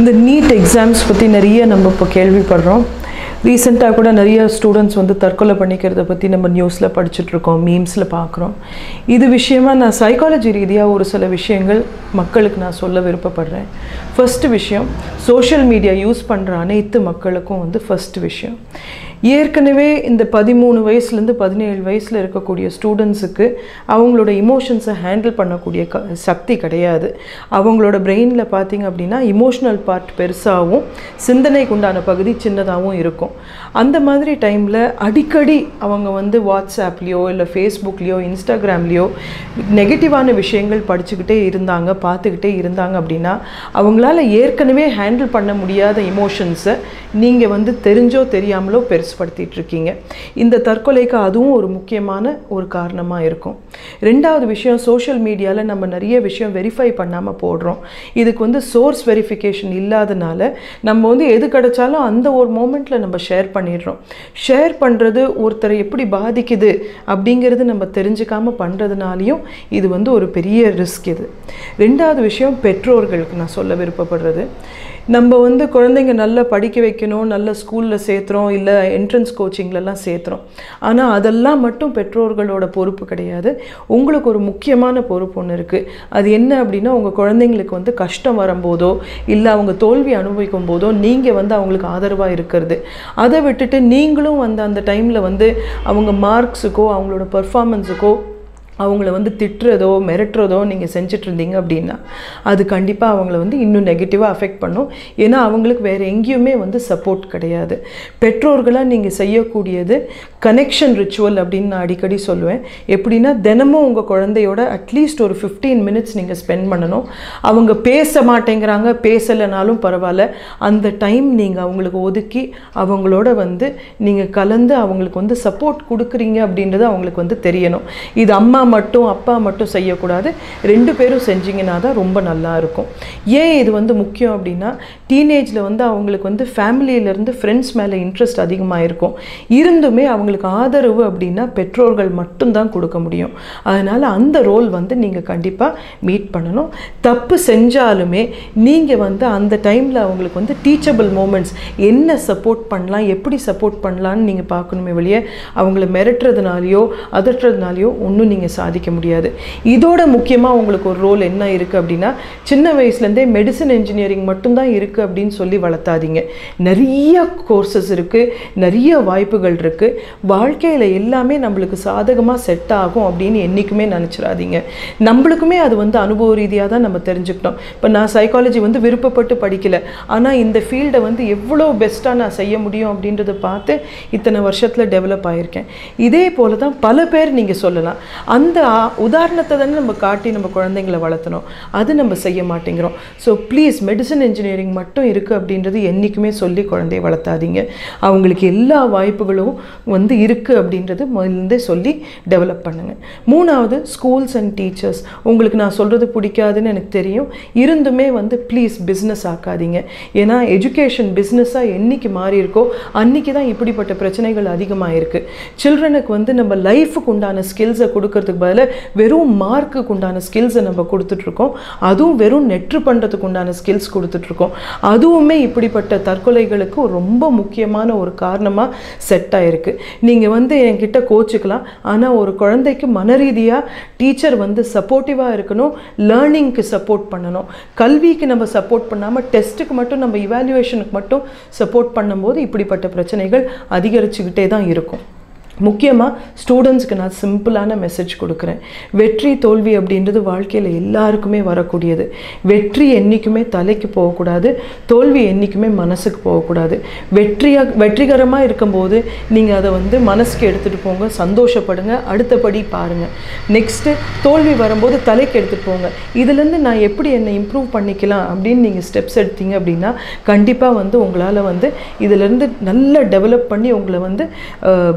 இந்த NEET exams பற்றி நிறைய நம்ம இப்போ கேள்விப்படுறோம் ரீசெண்டாக கூட நிறைய ஸ்டூடெண்ட்ஸ் வந்து தற்கொலை பண்ணிக்கிறத பற்றி நம்ம நியூஸில் படிச்சுட்ருக்கோம் மீம்ஸில் பார்க்குறோம் இது விஷயமா நான் சைக்காலஜி ரீதியாக ஒரு சில விஷயங்கள் மக்களுக்கு நான் சொல்ல விருப்பப்படுறேன் ஃபஸ்ட்டு விஷயம் சோஷியல் மீடியா யூஸ் பண்ணுற அனைத்து மக்களுக்கும் வந்து ஃபஸ்ட்டு விஷயம் ஏற்கனவே இந்த பதிமூணு வயசுலேருந்து பதினேழு வயசில் இருக்கக்கூடிய ஸ்டூடெண்ட்ஸுக்கு அவங்களோட இமோஷன்ஸை ஹேண்டில் பண்ணக்கூடிய க சக்தி கிடையாது அவங்களோட பிரெயினில் பார்த்தீங்க அப்படின்னா இமோஷ்னல் பார்ட் பெருசாகவும் சிந்தனைக்கு உண்டான பகுதி சின்னதாகவும் இருக்கும் அந்த மாதிரி டைமில் அடிக்கடி அவங்க வந்து வாட்ஸ்ஆப்லேயோ இல்லை ஃபேஸ்புக்லேயோ இன்ஸ்டாகிராம்லேயோ நெகட்டிவான விஷயங்கள் படிச்சுக்கிட்டே இருந்தாங்க பார்த்துக்கிட்டே இருந்தாங்க அப்படின்னா அவங்களால ஏற்கனவே ஹேண்டில் பண்ண முடியாத இமோஷன்ஸை நீங்கள் வந்து தெரிஞ்சோ தெரியாமலோ பெருசுப்படுத்திட்டு இருக்கீங்க இந்த தற்கொலைக்கு அதுவும் ஒரு முக்கியமான ஒரு காரணமாக இருக்கும் ரெண்டாவது விஷயம் சோஷியல் மீடியாவில் நம்ம நிறைய விஷயம் வெரிஃபை பண்ணாமல் போடுறோம் இதுக்கு வந்து சோர்ஸ் வெரிஃபிகேஷன் இல்லாதனால நம்ம வந்து எது கிடைச்சாலும் அந்த ஒரு மோமெண்ட்டில் நம்ம ஷேர் பண்ணிடுறோம் ஷேர் பண்ணுறது ஒருத்தரை எப்படி பாதிக்குது அப்படிங்கிறது நம்ம தெரிஞ்சுக்காம பண்ணுறதுனாலையும் இது வந்து ஒரு பெரிய ரிஸ்க் இது ரெண்டாவது விஷயம் பெற்றோர்களுக்கு நான் சொல்ல விருப்பப்படுறது நம்ம வந்து குழந்தைங்க நல்லா படிக்க வைக்கணும் நல்ல ஸ்கூலில் சேர்த்துறோம் இல்லை என்ட்ரன்ஸ் கோச்சிங்லலாம் சேர்த்துறோம் ஆனால் அதெல்லாம் மட்டும் பெற்றோர்களோட பொறுப்பு கிடையாது உங்களுக்கு ஒரு முக்கியமான பொறுப்பு ஒன்று இருக்குது அது என்ன அப்படின்னா உங்கள் குழந்தைங்களுக்கு வந்து கஷ்டம் வரும்போதோ இல்லை அவங்க தோல்வி அனுபவிக்கும் போதோ நீங்கள் வந்து அவங்களுக்கு ஆதரவாக இருக்கிறது அதை விட்டுட்டு நீங்களும் வந்து அந்த டைமில் வந்து அவங்க மார்க்ஸுக்கோ அவங்களோட பர்ஃபார்மன்ஸுக்கோ அவங்கள வந்து திட்டுறதோ மிரட்டுறதோ நீங்கள் செஞ்சுட்டு இருந்தீங்க அப்படின்னா அது கண்டிப்பாக அவங்கள வந்து இன்னும் நெகட்டிவாக அஃபெக்ட் பண்ணும் ஏன்னா அவங்களுக்கு வேறு எங்கேயுமே வந்து சப்போர்ட் கிடையாது பெற்றோர்களாக நீங்கள் செய்யக்கூடியது கனெக்ஷன் ரிச்சுவல் அப்படின்னு நான் அடிக்கடி சொல்லுவேன் எப்படின்னா தினமும் உங்கள் குழந்தையோட அட்லீஸ்ட் ஒரு ஃபிஃப்டீன் மினிட்ஸ் நீங்கள் ஸ்பெண்ட் பண்ணணும் அவங்க பேச மாட்டேங்கிறாங்க பேசலைனாலும் பரவாயில்ல அந்த டைம் நீங்கள் அவங்களுக்கு ஒதுக்கி அவங்களோட வந்து நீங்கள் கலந்து அவங்களுக்கு வந்து சப்போர்ட் கொடுக்குறீங்க அப்படின்றது அவங்களுக்கு வந்து தெரியணும் இது அம்மா மட்டும் அப்பா மட்டும் செய்யக்கூடாது ரெண்டு பேரும் செஞ்சீங்கன்னா தான் ரொம்ப நல்லா இருக்கும் ஏன் இது வந்து முக்கியம் அப்படின்னா டீனேஜில் வந்து அவங்களுக்கு வந்து ஃபேமிலியிலேருந்து ஃப்ரெண்ட்ஸ் மேலே இன்ட்ரெஸ்ட் அதிகமாக இருக்கும் இருந்துமே அவங்களுக்கு ஆதரவு அப்படின்னா பெற்றோர்கள் மட்டும்தான் கொடுக்க முடியும் அதனால் அந்த ரோல் வந்து நீங்கள் கண்டிப்பாக மீட் பண்ணணும் தப்பு செஞ்சாலுமே நீங்கள் வந்து அந்த டைமில் அவங்களுக்கு வந்து டீச்சபிள் மூமெண்ட்ஸ் என்ன சப்போர்ட் பண்ணலாம் எப்படி சப்போர்ட் பண்ணலான்னு நீங்கள் பார்க்கணுமே வெளியே அவங்கள மிரட்டுறதுனாலையோ அதட்டுறதுனாலையோ ஒன்றும் நீங்கள் சாதிக்க முடியாது இதோட முக்கியமாக உங்களுக்கு ஒரு ரோல் என்ன இருக்குது அப்படின்னா சின்ன வயசுலேருந்தே மெடிசன் இன்ஜினியரிங் மட்டும்தான் இருக்குது அப்படின்னு சொல்லி வளர்த்தாதீங்க நிறைய கோர்சஸ் இருக்குது நிறைய வாய்ப்புகள் இருக்குது வாழ்க்கையில் எல்லாமே நம்மளுக்கு சாதகமாக செட் ஆகும் அப்படின்னு என்றைக்குமே நினச்சிடாதீங்க நம்மளுக்குமே அது வந்து அனுபவ ரீதியாக தான் நம்ம தெரிஞ்சுக்கிட்டோம் இப்போ நான் சைக்காலஜி வந்து விருப்பப்பட்டு படிக்கல ஆனால் இந்த ஃபீல்டை வந்து எவ்வளோ பெஸ்ட்டாக நான் செய்ய முடியும் அப்படின்றத பார்த்து இத்தனை வருஷத்தில் டெவலப் ஆகியிருக்கேன் இதே போல தான் பல பேர் நீங்கள் சொல்லலாம் அந்த ஆ- உதாரணத்தை தானே நம்ம காட்டி நம்ம குழந்தைங்களை வளர்த்தணும் அது நம்ம செய்ய மாட்டேங்கிறோம் ஸோ ப்ளீஸ் மெடிசன் இன்ஜினியரிங் மட்டும் இருக்குது அப்படின்றது என்றைக்குமே சொல்லி குழந்தைய வளர்த்தாதீங்க அவங்களுக்கு எல்லா வாய்ப்புகளும் வந்து இருக்குது அப்படின்றது முதல்லேருந்தே சொல்லி டெவலப் பண்ணுங்கள் மூணாவது ஸ்கூல்ஸ் அண்ட் டீச்சர்ஸ் உங்களுக்கு நான் சொல்கிறது பிடிக்காதுன்னு எனக்கு தெரியும் இருந்துமே வந்து ப்ளீஸ் பிஸ்னஸ் ஆக்காதீங்க ஏன்னா எஜுகேஷன் பிஸ்னஸாக என்னைக்கு மாறி இருக்கோ அன்னைக்கு தான் இப்படிப்பட்ட பிரச்சனைகள் அதிகமாக இருக்குது சில்ட்ரனுக்கு வந்து நம்ம லைஃபுக்கு உண்டான ஸ்கில்ஸை கொடுக்கறதுக்கு பதிலாக வெறும் மார்க்குக்கு உண்டான ஸ்கில்ஸை நம்ம கொடுத்துட்ருக்கோம் அதுவும் வெறும் நெற்று பண்ணுறதுக்கு உண்டான ஸ்கில்ஸ் கொடுத்துட்ருக்கோம் அதுவுமே இப்படிப்பட்ட தற்கொலைகளுக்கு ஒரு ரொம்ப முக்கியமான ஒரு காரணமாக செட் ஆயிருக்கு நீங்கள் வந்து என்கிட்ட கோச்சுக்கலாம் ஆனால் ஒரு குழந்தைக்கு மனரீதியாக டீச்சர் வந்து சப்போர்ட்டிவாக இருக்கணும் லேர்னிங்க்கு சப்போர்ட் பண்ணணும் கல்விக்கு நம்ம சப்போர்ட் பண்ணாமல் டெஸ்ட்டுக்கு மட்டும் நம்ம இவாலுவேஷனுக்கு மட்டும் சப்போர்ட் பண்ணும்போது இப்படிப்பட்ட பிரச்சனைகள் அதிகரிச்சுக்கிட்டே தான் இருக்கும் முக்கியமாக ஸ்டூடெண்ட்ஸ்க்கு நான் சிம்பிளான மெசேஜ் கொடுக்குறேன் வெற்றி தோல்வி அப்படின்றது வாழ்க்கையில் எல்லாருக்குமே வரக்கூடியது வெற்றி என்றைக்குமே தலைக்கு போகக்கூடாது தோல்வி என்றைக்குமே மனசுக்கு போகக்கூடாது வெற்றியாக வெற்றிகரமாக இருக்கும்போது நீங்கள் அதை வந்து மனசுக்கு எடுத்துகிட்டு போங்க சந்தோஷப்படுங்க அடுத்தபடி பாருங்கள் நெக்ஸ்ட்டு தோல்வி வரும்போது தலைக்கு எடுத்துகிட்டு போங்க இதுலேருந்து நான் எப்படி என்னை இம்ப்ரூவ் பண்ணிக்கலாம் அப்படின்னு நீங்கள் ஸ்டெப்ஸ் எடுத்தீங்க அப்படின்னா கண்டிப்பாக வந்து உங்களால் வந்து இதிலேருந்து நல்லா டெவலப் பண்ணி உங்களை வந்து விக்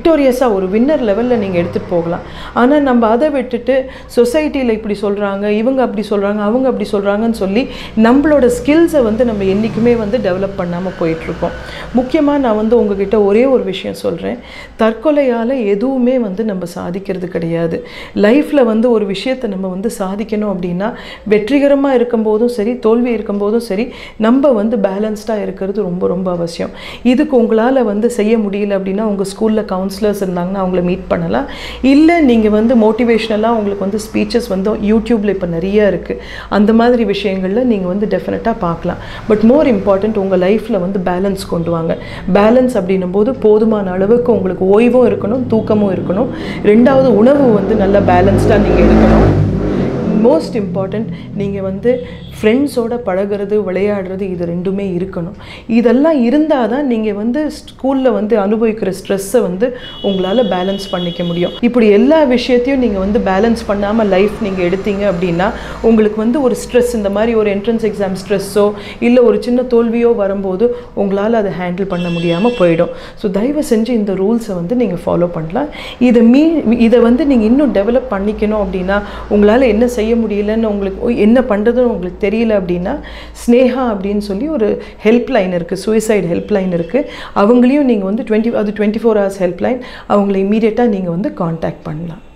விக்டோரியஸாக ஒரு வின்னர் லெவலில் நீங்கள் எடுத்துகிட்டு போகலாம் ஆனால் நம்ம அதை விட்டுட்டு சொசைட்டியில் இப்படி சொல்கிறாங்க இவங்க அப்படி சொல்கிறாங்க அவங்க அப்படி சொல்கிறாங்கன்னு சொல்லி நம்மளோட ஸ்கில்ஸை வந்து நம்ம என்றைக்குமே வந்து டெவலப் பண்ணாமல் போயிட்டுருக்கோம் முக்கியமாக நான் வந்து உங்ககிட்ட ஒரே ஒரு விஷயம் சொல்கிறேன் தற்கொலையால் எதுவுமே வந்து நம்ம சாதிக்கிறது கிடையாது லைஃப்பில் வந்து ஒரு விஷயத்தை நம்ம வந்து சாதிக்கணும் அப்படின்னா வெற்றிகரமாக இருக்கும்போதும் சரி தோல்வி இருக்கும்போதும் சரி நம்ம வந்து பேலன்ஸ்டாக இருக்கிறது ரொம்ப ரொம்ப அவசியம் இதுக்கு உங்களால் வந்து செய்ய முடியல அப்படின்னா உங்கள் ஸ்கூலில் கவுன்சிலர்ஸ் இருந்தாங்கன்னா அவங்கள மீட் பண்ணலாம் இல்லை நீங்கள் வந்து மோட்டிவேஷ்னலாக உங்களுக்கு வந்து ஸ்பீச்சஸ் வந்து யூடியூப்பில் இப்போ நிறைய இருக்குது அந்த மாதிரி விஷயங்களில் நீங்கள் வந்து டெஃபினட்டாக பார்க்கலாம் பட் மோர் இம்பார்ட்டண்ட் உங்கள் லைஃப்பில் வந்து பேலன்ஸ் கொண்டு வாங்க பேலன்ஸ் அப்படின்னும் போது போதுமான அளவுக்கு உங்களுக்கு ஓய்வும் இருக்கணும் தூக்கமும் இருக்கணும் ரெண்டாவது உணவு வந்து நல்லா பேலன்ஸ்டாக நீங்கள் எடுக்கணும் மோஸ்ட் இம்பார்ட்டண்ட் நீங்கள் வந்து ஃப்ரெண்ட்ஸோட பழகிறது விளையாடுறது இது ரெண்டுமே இருக்கணும் இதெல்லாம் இருந்தால் தான் நீங்கள் வந்து ஸ்கூலில் வந்து அனுபவிக்கிற ஸ்ட்ரெஸ்ஸை வந்து உங்களால் பேலன்ஸ் பண்ணிக்க முடியும் இப்படி எல்லா விஷயத்தையும் நீங்கள் வந்து பேலன்ஸ் பண்ணாமல் லைஃப் நீங்கள் எடுத்தீங்க அப்படின்னா உங்களுக்கு வந்து ஒரு ஸ்ட்ரெஸ் இந்த மாதிரி ஒரு என்ட்ரன்ஸ் எக்ஸாம் ஸ்ட்ரெஸ்ஸோ இல்லை ஒரு சின்ன தோல்வியோ வரும்போது உங்களால் அதை ஹேண்டில் பண்ண முடியாமல் போயிடும் ஸோ தயவு செஞ்சு இந்த ரூல்ஸை வந்து நீங்கள் ஃபாலோ பண்ணலாம் இதை மீ இதை வந்து நீங்கள் இன்னும் டெவலப் பண்ணிக்கணும் அப்படின்னா உங்களால் என்ன செய்ய முடியலன்னு உங்களுக்கு என்ன பண்ணுறதுன்னு உங்களுக்கு தெரியல அப்படின்னா ஸ்னேஹா அப்படின்னு சொல்லி ஒரு ஹெல்ப் லைன் இருக்குது சூசைட் ஹெல்ப் லைன் இருக்குது அவங்களையும் நீங்கள் வந்து டுவெண்ட்டி அது twenty four hours help line அவங்கள இமீடியட்டாக நீங்கள் வந்து காண்டாக்ட் பண்ணலாம்